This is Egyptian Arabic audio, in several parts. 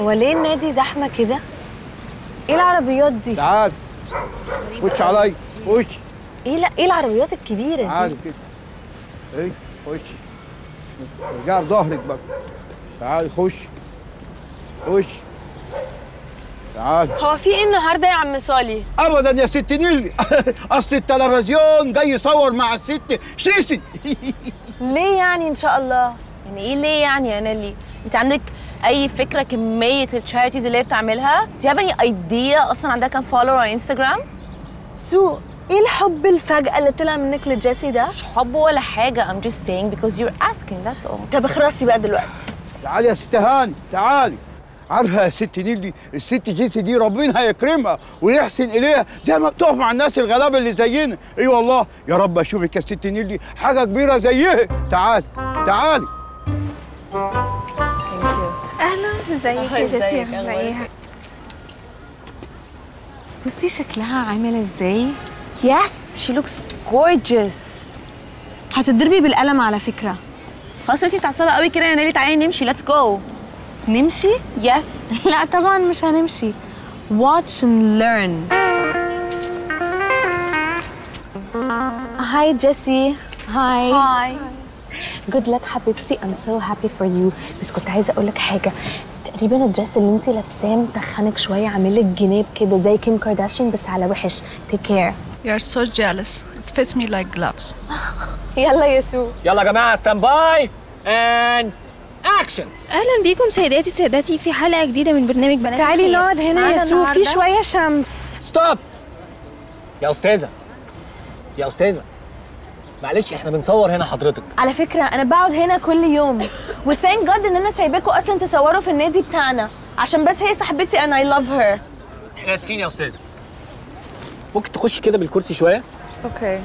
هو ليه النادي زحمه كده ايه العربيات دي تعال خش علي خش ايه لا ايه العربيات الكبيره تعال دي كده ايه خش ارجع بظهرك بقى تعال خش خش تعال هو في ايه النهارده يا عم صالي ابدا يا ست نيلي اصل التلفزيون جاي يصور مع الست شيسي ليه يعني ان شاء الله يعني ايه ليه يعني يا نيلي انت عندك اي فكره كميه التشاريتيز اللي هي بتعملها do you have any idea اصلا عندها كام فولور على انستغرام سو ايه الحب الفجأة اللي طلع منك لجيسي ده؟ مش حب ولا حاجه I'm just saying because you're asking that's all طب اخرسي بقى دلوقتي تعالي يا ست هاني تعالي عارفه يا ست نيلي الست جيسي دي ربنا هيكرمها ويحسن اليها زي ما بتقف مع الناس الغلابه اللي زينا اي والله يا رب اشوفك يا ست نيلي حاجه كبيره زيها تعالي تعالي اهلا ازيك يا جيسي عامله ايه بصي شكلها عامل ازاي yes she looks gorgeous هتضربي بالقلم على فكرة خلاص انت متعصبه قوي كده يا نيلي تعالي نمشي let's go نمشي؟ yes لا طبعا مش هنمشي watch and learn هاي جيسي هاي هاي جود لك حبيبتي ام سو هابي فور يو بس كنت عايزه اقول لك حاجه تقريبا الدرس اللي انت لابساه متخنك شويه عامل لك جناب كده زي كيم كارداشيان بس على وحش تيك كير You're so jealous. It fits me like gloves. يلا يا سو يلا يا جماعه ستاند باي اند اكشن اهلا بيكم سيداتي سادتي في حلقه جديده من برنامج بنات تعالي الخير. نقعد هنا معانا يا سو في النهاردة شويه شمس ستوب يا استاذه يا استاذه معلش احنا بنصور هنا حضرتك على فكره انا بقعد هنا كل يوم وثانك جاد ان انا سايباكوا اصلا تصوروا في النادي بتاعنا عشان بس هي صاحبتي انا اي لاف هير احنا اسفين يا استاذه ممكن تخش كده بالكرسي شويه Okay.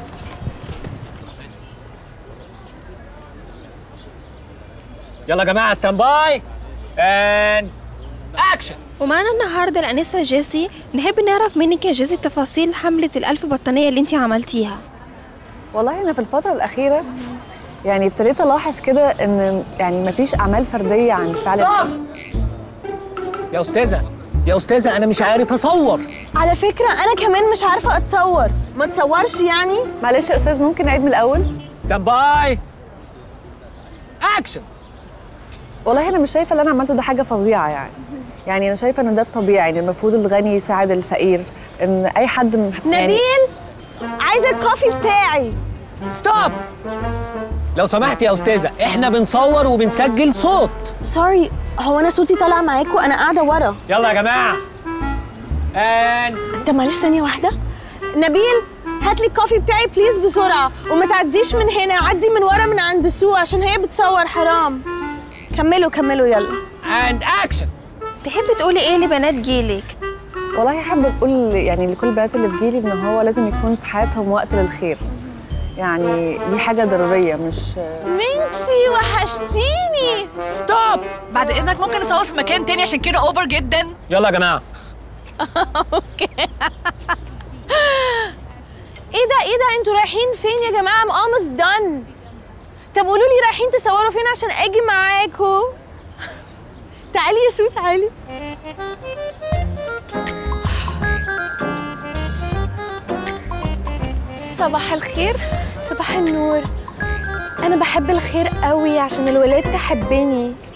يلا يا جماعه ستاند باي اند اكشن ومعانا النهارده الانسه جيسي نحب نعرف منك يا جيسي تفاصيل حمله الالف بطانيه اللي انت عملتيها والله انا في الفتره الاخيره يعني ابتديت الاحظ كده ان يعني مفيش اعمال فرديه عن فعل السنة. يا استاذه يا استاذه انا مش عارف اصور على فكره انا كمان مش عارفه اتصور ما تصورش يعني معلش يا استاذ ممكن نعيد من الاول ستاند باي اكشن والله انا مش شايفه اللي انا عملته ده حاجه فظيعه يعني يعني انا شايفه ان ده الطبيعي ان المفروض الغني يساعد الفقير ان اي حد م- يعني نبيل عايزه الكوفي بتاعي ستوب لو سمحت يا استاذه احنا بنصور وبنسجل صوت سوري هو انا صوتي طالع معاكوا انا قاعده ورا يلا يا جماعه اند طب معلش ثانيه واحده نبيل هات لي الكوفي بتاعي بليز بسرعه وما تعديش من هنا عدي من ورا من عند سو عشان هي بتصور حرام كملوا كملوا يلا اند اكشن تحب تقولي ايه لبنات جيلك والله احب اقول يعني لكل البنات اللي بتجيلي ان هو لازم يكون في حياتهم وقت للخير يعني دي حاجه ضروريه مش مينكسي وحشتيني ستوب بعد اذنك ممكن نصور في مكان تاني عشان كده اوفر جدا يلا يا جماعه ايه ده ايه ده انتوا رايحين فين يا جماعه I'm almost done طب قولوا لي رايحين تصوروا فين عشان اجي معاكم تعالي يا سو تعالي صباح الخير صباح النور انا بحب الخير قوي عشان الولاد تحبني